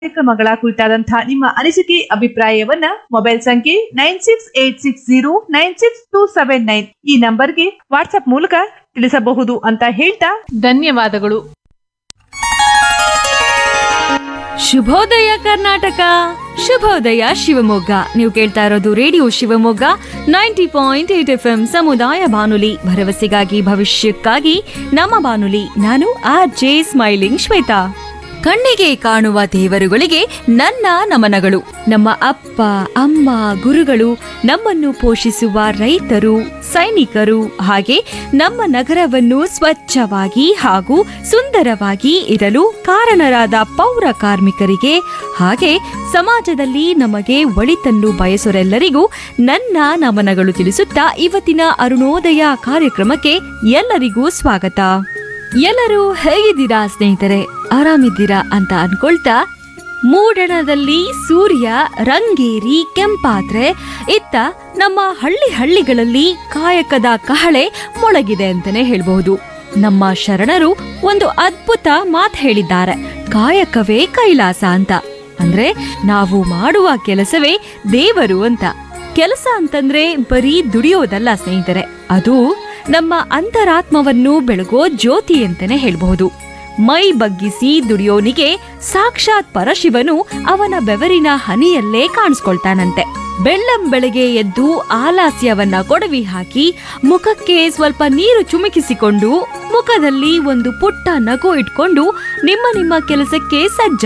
ಕಾರ್ಯಕ್ರಮಗಳ ಕುರಿತಾದಂತಹ ನಿಮ್ಮ ಅನಿಸಿಕೆ ಅಭಿಪ್ರಾಯವನ್ನ ಮೊಬೈಲ್ ಸಂಖ್ಯೆ nine six eight six zero nine six two seven nine ಈ ನಂಬರ್ಗೆ ವಾಟ್ಸ್ಆಪ್ ಮೂಲಕ ತಿಳಿಸಬಹುದು ಅಂತ ಹೇಳ್ತಾ ಧನ್ಯವಾದಗಳು ಶುಭೋದಯ ಕರ್ನಾಟಕ ಶುಭೋದಯ ಶಿವಮೊಗ್ಗ ನೀವು ಕೇಳ್ತಾ ಇರೋದು radio Shivamogga ninety point eight FM ಎಂ ಸಮುದಾಯ ಬಾನುಲಿ ಭರವಸೆಗಾಗಿ ಭವಿಷ್ಯಕ್ಕಾಗಿ ನಮ್ಮ ಬಾನುಲಿ ನಾನು ಆರ್ ಜೆ ಸ್ಮೈಲಿಂಗ್ ಶ್ವೇತಾ ಕಣ್ಣಿಗೆ ಕಾಣುವ ದೇವರುಗಳಿಗೆ ನನ್ನ ನಮನಗಳು ನಮ್ಮ ಅಪ್ಪ ಅಮ್ಮ ಗುರುಗಳು ನಮ್ಮನ್ನು ಪೋಷಿಸುವ ರೈತರು ಸೈನಿಕರು ಹಾಗೆ ನಮ್ಮ ನಗರವನ್ನು ಸ್ವಚ್ಛವಾಗಿ ಹಾಗೂ ಸುಂದರವಾಗಿ ಇರಲು ಕಾರಣರಾದ ಪೌರ ಕಾರ್ಮಿಕರಿಗೆ ಹಾಗೆ ಸಮಾಜದಲ್ಲಿ ನಮಗೆ ಒಳಿತನ್ನು ಬಯಸೋರೆಲ್ಲರಿಗೂ ನನ್ನ ನಮನಗಳು ತಿಳಿಸುತ್ತಾ ಇವತ್ತಿನ ಅರುಣೋದಯ ಕಾರ್ಯಕ್ರಮಕ್ಕೆ ಎಲ್ಲರಿಗೂ ಸ್ವಾಗತ ಎಲ್ಲರೂ ಹೇಗಿದ್ದೀರಾ ಸ್ನೇಹಿತರೆ ಆರಾಮಿದ್ದೀರಾ ಅಂತ ಅನ್ಕೊಳ್ತಾ ಮೂಡಣದಲ್ಲಿ ಸೂರ್ಯ ರಂಗೇರಿ ಕೆಂಪಾದ್ರೆ ಇತ್ತ ನಮ್ಮ ಹಳ್ಳಿ ಹಳ್ಳಿಗಳಲ್ಲಿ ಕಾಯಕದ ಕಹಳೆ ಮೊಳಗಿದೆ ಅಂತಾನೆ ಹೇಳ್ಬಹುದು ನಮ್ಮ ಶರಣರು ಒಂದು ಅದ್ಭುತ ಮಾತು ಹೇಳಿದ್ದಾರೆ ಕಾಯಕವೇ ಕೈಲಾಸ ಅಂತ ಅಂದ್ರೆ ನಾವು ಮಾಡುವ ಕೆಲಸವೇ ದೇವರು ಅಂತ ಕೆಲಸ ಅಂತಂದ್ರೆ ಬರೀ ದುಡಿಯೋದಲ್ಲ ಸ್ನೇಹಿತರೆ ಅದು ನಮ್ಮ ಅಂತರಾತ್ಮವನ್ನು ಬೆಳಗೋ ಜ್ಯೋತಿ ಅಂತಾನೆ ಹೇಳ್ಬಹುದು ಮೈ ಬಗ್ಗಿಸಿ ದುಡಿಯೋನಿಗೆ ಸಾಕ್ಷಾತ್ ಪರಶಿವನು ಅವನ ಬೆವರಿನ ಹನಿಯಲ್ಲೇ ಕಾಣಿಸ್ಕೊಳ್ತಾನಂತೆ ಬೆಳ್ಳಂ ಬೆಳಗ್ಗೆ ಎದ್ದು ಆಲಾಸ್ಯವನ್ನ ಕೊಡವಿ ಹಾಕಿ ಮುಖಕ್ಕೆ ಸ್ವಲ್ಪ ನೀರು ಚುಮುಕಿಸಿಕೊಂಡು ಮುಖದಲ್ಲಿ ಒಂದು ಪುಟ್ಟ ನಗು ಇಟ್ಕೊಂಡು ನಿಮ್ಮ ನಿಮ್ಮ ಕೆಲಸಕ್ಕೆ ಸಜ್ಜ